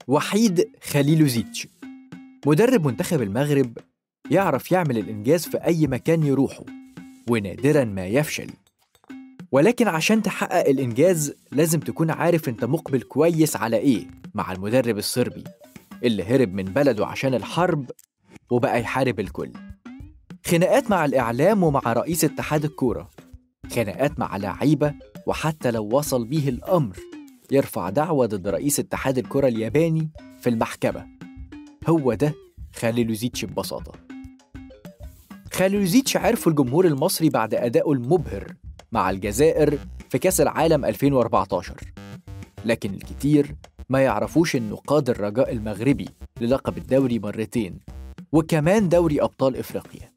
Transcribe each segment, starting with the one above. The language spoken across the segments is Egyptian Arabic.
وحيد خليلوزيتش مدرب منتخب المغرب يعرف يعمل الإنجاز في أي مكان يروحه ونادرا ما يفشل ولكن عشان تحقق الإنجاز لازم تكون عارف أنت مقبل كويس على إيه مع المدرب الصربي اللي هرب من بلده عشان الحرب وبقى يحارب الكل خناقات مع الإعلام ومع رئيس اتحاد الكورة خناقات مع لعيبة وحتى لو وصل بيه الأمر يرفع دعوة ضد رئيس اتحاد الكرة الياباني في المحكمة هو ده خاليلوزيتش ببساطة خاليلوزيتش عرفه الجمهور المصري بعد أدائه المبهر مع الجزائر في كأس العالم 2014 لكن الكثير ما يعرفوش إنه قاد الرجاء المغربي للقب الدوري مرتين وكمان دوري أبطال إفريقيا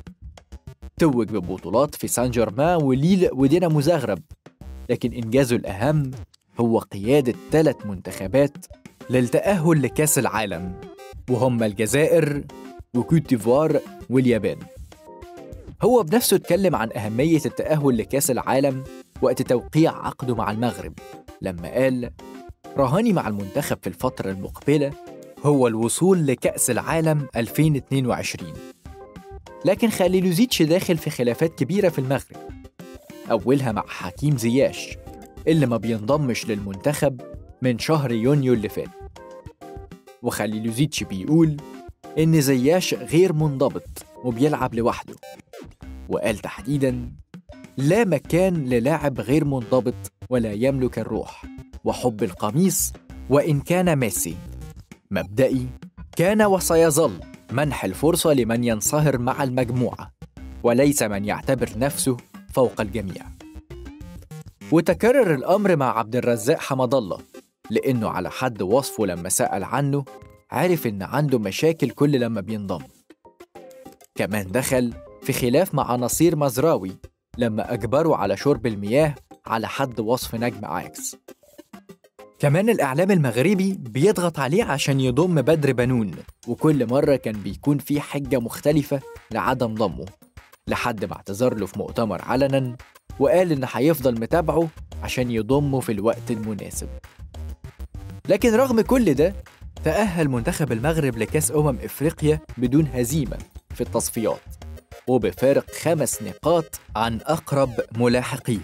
توج ببطولات في سان جيرمان وليل ودينامو زغرب لكن إنجازه الأهم هو قيادة ثلاث منتخبات للتأهل لكأس العالم وهم الجزائر وكوت ديفوار واليابان هو بنفسه اتكلم عن أهمية التأهل لكأس العالم وقت توقيع عقده مع المغرب لما قال رهاني مع المنتخب في الفترة المقبلة هو الوصول لكأس العالم 2022 لكن خليلوزيتش داخل في خلافات كبيرة في المغرب أولها مع حكيم زياش اللي ما بينضمش للمنتخب من شهر يونيو اللي فات وخليلوزيتش بيقول إن زياش غير منضبط وبيلعب لوحده وقال تحديدا لا مكان للاعب غير منضبط ولا يملك الروح وحب القميص وإن كان ميسي مبدئي كان وسيظل منح الفرصة لمن ينصهر مع المجموعة وليس من يعتبر نفسه فوق الجميع وتكرر الأمر مع عبد الرزاق حمد الله لأنه على حد وصفه لما سأل عنه عرف إن عنده مشاكل كل لما بينضم كمان دخل في خلاف مع نصير مزراوي لما أجبره على شرب المياه على حد وصف نجم أياكس كمان الإعلام المغربي بيضغط عليه عشان يضم بدر بنون وكل مرة كان بيكون في حجة مختلفة لعدم ضمه لحد ما اعتذر له في مؤتمر علنا وقال إن هيفضل متابعه عشان يضمه في الوقت المناسب لكن رغم كل ده تأهل منتخب المغرب لكأس أمم إفريقيا بدون هزيمة في التصفيات وبفارق خمس نقاط عن أقرب ملاحقيه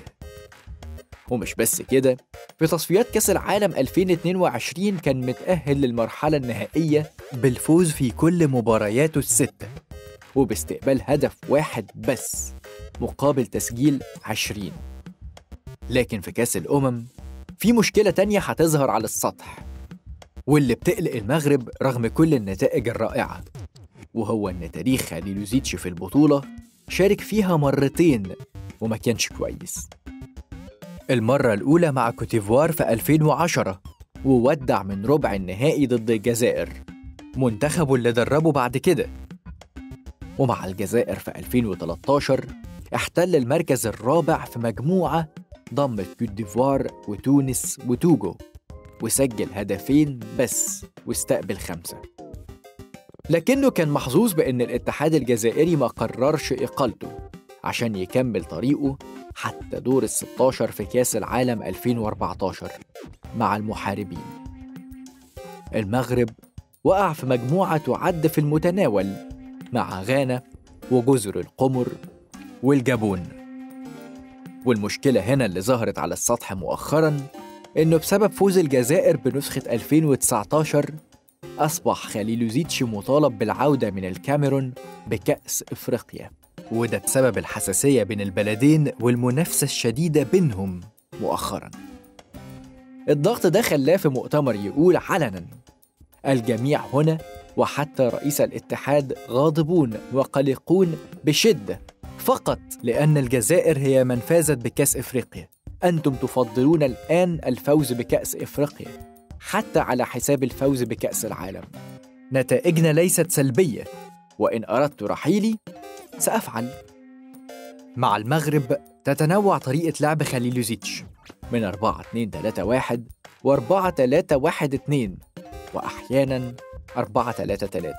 ومش بس كده في تصفيات كأس العالم 2022 كان متأهل للمرحلة النهائية بالفوز في كل مبارياته الستة وباستقبال هدف واحد بس مقابل تسجيل 20 لكن في كأس الأمم في مشكلة تانية هتظهر على السطح واللي بتقلق المغرب رغم كل النتائج الرائعة وهو إن تاريخ خليلوزيتش في البطولة شارك فيها مرتين وما كانش كويس المرة الأولى مع كوتيفوار في 2010 وودع من ربع النهائي ضد الجزائر منتخبه اللي دربه بعد كده ومع الجزائر في 2013 احتل المركز الرابع في مجموعة ضمت كوت ديفوار وتونس وتوجو وسجل هدفين بس واستقبل خمسة لكنه كان محظوظ بأن الاتحاد الجزائري ما قررش إقالته عشان يكمل طريقه حتى دور ال 16 في كأس العالم 2014 مع المحاربين المغرب وقع في مجموعة تعد في المتناول مع غانا وجزر القمر والجابون والمشكلة هنا اللي ظهرت على السطح مؤخرا إنه بسبب فوز الجزائر بنسخة 2019 أصبح خليلوزيتش مطالب بالعودة من الكاميرون بكأس إفريقيا وده بسبب الحساسية بين البلدين والمنافسة الشديدة بينهم مؤخرا الضغط ده خلاه في مؤتمر يقول علنا الجميع هنا وحتى رئيس الاتحاد غاضبون وقلقون بشدة فقط لأن الجزائر هي من فازت بكأس إفريقيا أنتم تفضلون الآن الفوز بكأس إفريقيا حتى على حساب الفوز بكأس العالم نتائجنا ليست سلبية وإن أردت رحيلي سأفعل مع المغرب تتنوع طريقة لعب خليلوزيتش من 4 2 3 1 و 4 3 1 2 وأحيانا 4 3 3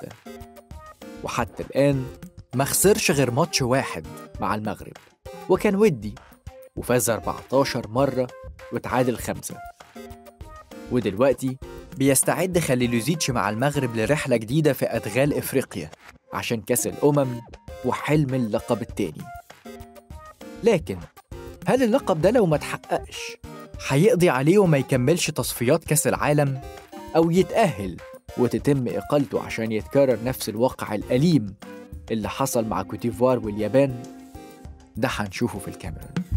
وحتى الآن ما خسرش غير ماتش واحد مع المغرب وكان ودي وفاز 14 مرة وتعادل خمسة ودلوقتي بيستعد خليلوزيتش مع المغرب لرحلة جديدة في أدغال إفريقيا عشان كأس الأمم وحلم اللقب التاني لكن هل اللقب ده لو ما تحققش هيقضي عليه وما يكملش تصفيات كأس العالم أو يتأهل وتتم إقالته عشان يتكرر نفس الواقع الأليم اللي حصل مع كوتيفوار واليابان ده هنشوفه في الكاميرون